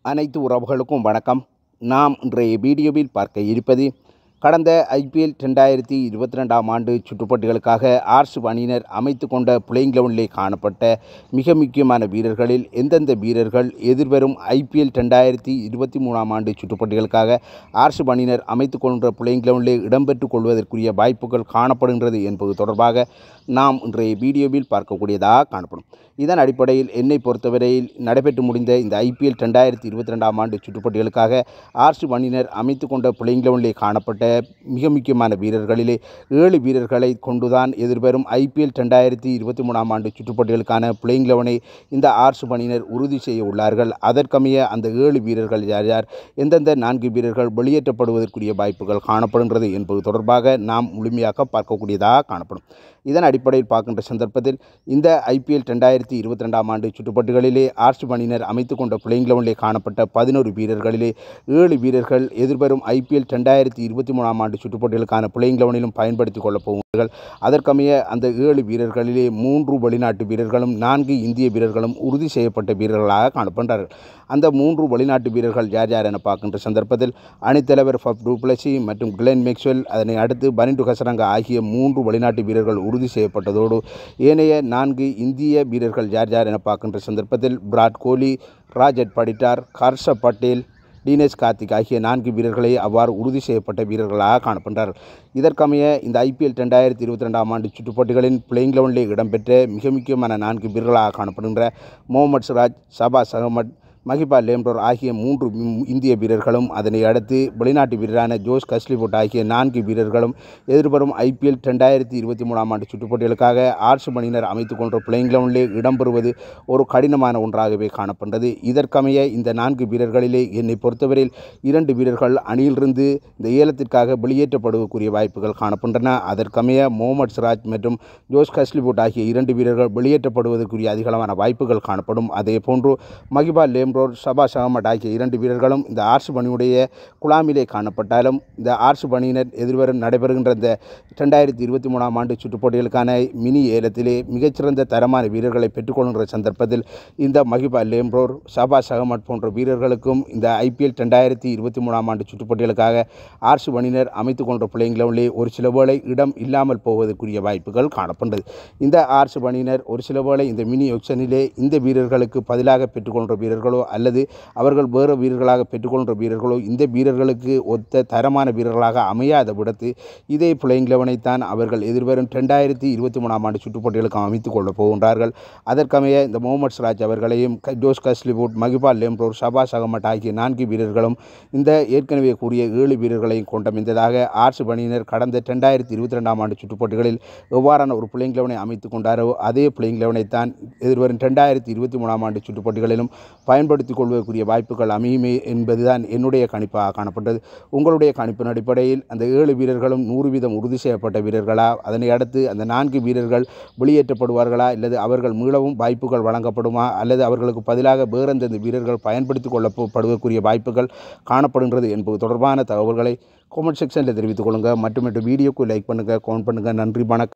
அனைத்து உறவுகளுக்கும் வணக்கம் நாம் இன்றைய வீடியோவில் பார்க்க இருப்பது கடந்த ஐபிஎல் ரெண்டாயிரத்தி இருபத்தி ரெண்டாம் ஆண்டு சுற்றுப்பட்டிகளுக்காக ஆர்ஸ் அணியினர் அமைத்து கொண்ட பிளேயிங் லெவனிலே காணப்பட்ட மிக முக்கியமான வீரர்களில் எந்தெந்த வீரர்கள் எதிர்வரும் ஐபிஎல் ரெண்டாயிரத்தி இருபத்தி மூணாம் ஆண்டு சுற்றுப்பட்டிகளுக்காக ஆர்ஸ் அணியினர் அமைத்து கொண்ட பிளேயிங் லெவனிலே இடம்பெற்றுக் கொள்வதற்குரிய வாய்ப்புகள் காணப்படுகின்றது என்பது தொடர்பாக நாம் இன்றைய வீடியோவில் பார்க்கக்கூடியதாக காணப்படும் இதன் அடிப்படையில் என்னை பொறுத்தவரையில் நடைபெற்று முடிந்த இந்த ஐபிஎல் ரெண்டாயிரத்தி இருபத்தி ரெண்டாம் ஆண்டு சுற்றுப்பட்டிகளுக்காக ஆர்ஸ் அணியினர் அமைத்து கொண்ட பிளேயிங் லெவனிலே காணப்பட்ட மிக முக்கியமான வீரர்களிலே ஏழு வீரர்களை கொண்டுதான் எதிர்வரும் ஐபிஎல் ரெண்டாயிரத்தி இருபத்தி மூணாம் ஆண்டு சுற்றுப்பட்டிகளுக்கான பிளேயிங் லெவனை இந்த ஆர்ஸ் அணியினர் உறுதி செய்ய உள்ளார்கள் அதற்கமைய அந்த ஏழு வீரர்கள் யார் யார் எந்தெந்த நான்கு வீரர்கள் வெளியேற்றப்படுவதற்குரிய வாய்ப்புகள் காணப்படுகின்றது என்பது தொடர்பாக நாம் முழுமையாக பார்க்கக்கூடியதாக காணப்படும் இதன் அடிப்படையில் பார்க்கின்ற சந்தர்ப்பத்தில் இந்த ஐபிஎல் ரெண்டாயிரத்தி இருபத்தி ரெண்டாம் ஆண்டு சுற்றுப்பட்டுகளிலே ஆர்ஸ் அணியினர் அமைத்து கொண்ட பிளேயிங் லெவனிலே காணப்பட்ட பதினோரு வீரர்களிலே ஏழு வீரர்கள் எதிர்வரும் ஐபிஎல் ரெண்டாயிரத்தி இருபத்தி மூணாம் ஆண்டு சுற்றுப்பட்டுகளுக்கான பிளேயிங் லெவனிலும் பயன்படுத்திக் கொள்ளப் போகிறார்கள் அதற்கமைய அந்த ஏழு வீரர்களிலே மூன்று வெளிநாட்டு வீரர்களும் நான்கு இந்திய வீரர்களும் உறுதி செய்யப்பட்ட வீரர்களாக காணப்படுகிறார்கள் அந்த மூன்று வெளிநாட்டு வீரர்கள் யார் யார் என பார்க்கின்ற சந்தர்ப்பத்தில் அணித்தலைவர் ஃபப் டூப்ளசி மற்றும் கிளென் மேக்ஸ்வெல் அதனை அடுத்து பனிண்டு ஹசரங்க ஆகிய மூன்று வெளிநாட்டு வீரர்கள் உறுதி செய்யப்பட்டதோடு ஏனைய நான்கு இந்திய வீரர்கள் யார் யார் என பார்க்கின்ற சந்தர்ப்பத்தில் விராட் கோலி ராஜட் படிட்டார் ஹர்ஷ பட்டேல் டீனேஷ் கார்த்திக் ஆகிய நான்கு வீரர்களை அவ்வாறு உறுதி செய்யப்பட்ட வீரர்களாக காணப்படுகிறார்கள் இதற்கமைய இந்த ஐபிஎல் ரெண்டாயிரத்தி இருபத்தி ரெண்டாம் ஆண்டு சுற்றுப்போட்டிகளின் பிளேயிங் லெவனிலே இடம்பெற்ற மிக முக்கியமான நான்கு வீரர்களாக காணப்படுகின்ற முகமது சிராஜ் சபாஸ் அகமட் மஹிபா லேம்டோர் ஆகிய மூன்று ம்- இந்திய வீரர்களும் அதனை அடுத்து வெளிநாட்டு வீரரான ஜோஸ் கஸ்லிபோட் ஆகிய நான்கு வீரர்களும் எதிர்வரும் ஐபிஎல் ரெண்டாயிரத்தி இருபத்தி மூணாம் ஆண்டு சுற்றுப்போட்டிகளுக்காக ஆர்ஸ் மணியினர் அமைத்துக் கொண்ட பிளேயிங் லெவனிலே இடம்பெறுவது ஒரு கடினமான ஒன்றாகவே காணப்பட்டது இதற்கமைய இந்த நான்கு வீரர்களிலே என்னை பொறுத்தவரையில் இரண்டு வீரர்கள் அணியிலிருந்து இந்த ஏலத்திற்காக வெளியேற்றப்படுவதற்குரிய வாய்ப்புகள் காணப்படுகின்றன அதற்கமைய முகமது சிராஜ் மற்றும் ஜோஸ் கஸ்லிபோட் ஆகிய இரண்டு வீரர்கள் வெளியேற்றப்படுவதற்குரிய அதிகளவான வாய்ப்புகள் காணப்படும் அதே போன்று மகிபா லேம்ரோர் சபாஷ் அகமட் ஆகிய இரண்டு வீரர்களும் இந்த ஆர்ஸ் பணியுடைய குழாமிலே காணப்பட்டாலும் இந்த ஆர்ஸ் பணியினர் எதிர்வரும் நடைபெறுகின்ற இந்த ரெண்டாயிரத்தி இருபத்தி மூணாம் ஆண்டு சுற்றுப்போட்டிகளுக்கான மினி ஏலத்திலே மிகச்சிறந்த தரமான வீரர்களை பெற்றுக்கொள்கின்ற சந்தர்ப்பத்தில் இந்த மகிபா லேம்ரோர் சபாஷ் அகமட் போன்ற வீரர்களுக்கும் இந்த ஐபிஎல் ரெண்டாயிரத்தி இருபத்தி மூணாம் ஆண்டு சுற்றுப்போட்டிகளுக்காக ஆர்ஸ் பணியினர் அமைத்துக் கொண்ட பிளேயிங் லெவனிலே ஒரு சில வேளை இடம் இல்லாமல் போவதற்குரிய வாய்ப்புகள் காணப்படுகிறது இந்த ஆர்ஸ் பணியினர் ஒரு சில வேளை இந்த மினி ஒக்ஷனிலே இந்த வீரர்களுக்கு பதிலாக பெற்றுக்கொள்கிற வீரர்களோ அல்லது அவர்கள் வேறு வீரர்களாக பெற்றுக்கொள்கிற வீரர்களோ இந்த வீரர்களுக்கு ஒத்த தரமான வீரர்களாக அமையாத விடத்து இதே பிளேயிங் லெவனைத்தான் அவர்கள் எதிர்வரும் ரெண்டாயிரத்தி இருபத்தி மூணாம் ஆண்டு சுற்றுப்போட்டிகளுக்கு அமைத்துக் கொள்ளப் போகின்றார்கள் அதற்கமைய இந்த முகமது சிராஜ் அவர்களையும் க- ஜோஸ் கஸ்லிவுட் மகிபால் லேம்ரோர் ஷபாஸ் அகமட் ஆகிய நான்கு வீரர்களும் இந்த ஏற்கனவே கூறிய ஏழு வீரர்களையும் கொண்டமைந்ததாக ஆர்ஸ் பணியினர் கடந்த ரெண்டாயிரத்தி இருபத்தி ரெண்டாம் ஆண்டு சுற்றுப்போட்டிகளில் எவ்வாறான ஒரு பிளேயிங் லெவனை அமைத்துக் கொண்டாரோ அதே பிளேயிங் லெவனைத்தான் எதிர்வரும் ரெண்டாயிரத்தி இருபத்தி மூணாம் ஆண்டு சுற்றுப்போட்டிகளிலும் பயன்படுத்திக் கொள்வதற்குரிய வாய்ப்புகள் அமையுமே என்பதுதான் என்னுடைய கணிப்பாக காணப்பட்டது உங்களுடைய கணிப்பின் அடிப்படையில் அந்த ஏழு வீரர்களும் நூறு வீதம் உறுதி செய்யப்பட்ட வீரர்களா அதனை அடுத்து அந்த நான்கு வீரர்கள் வெளியேற்றப்படுவார்களா அல்லது அவர்கள் மீளவும் வாய்ப்புகள் வழங்கப்படுமா அல்லது அவர்களுக்கு பதிலாக வேறெந்தெந்த வீரர்கள் பயன்படுத்திக் கொள்ளப்படுவதற்குரிய வாய்ப்புகள் காணப்படுகின்றது என்பது தொடர்பான தகவல்களை கமெண்ட் செக்ஷனில் தெரிவித்துக் கொள்ளுங்கள் மற்றும் வீடியோக்கு லைக் பண்ணுங்கள் கமெண்ட் பண்ணுங்கள் நன்றி வணக்கம்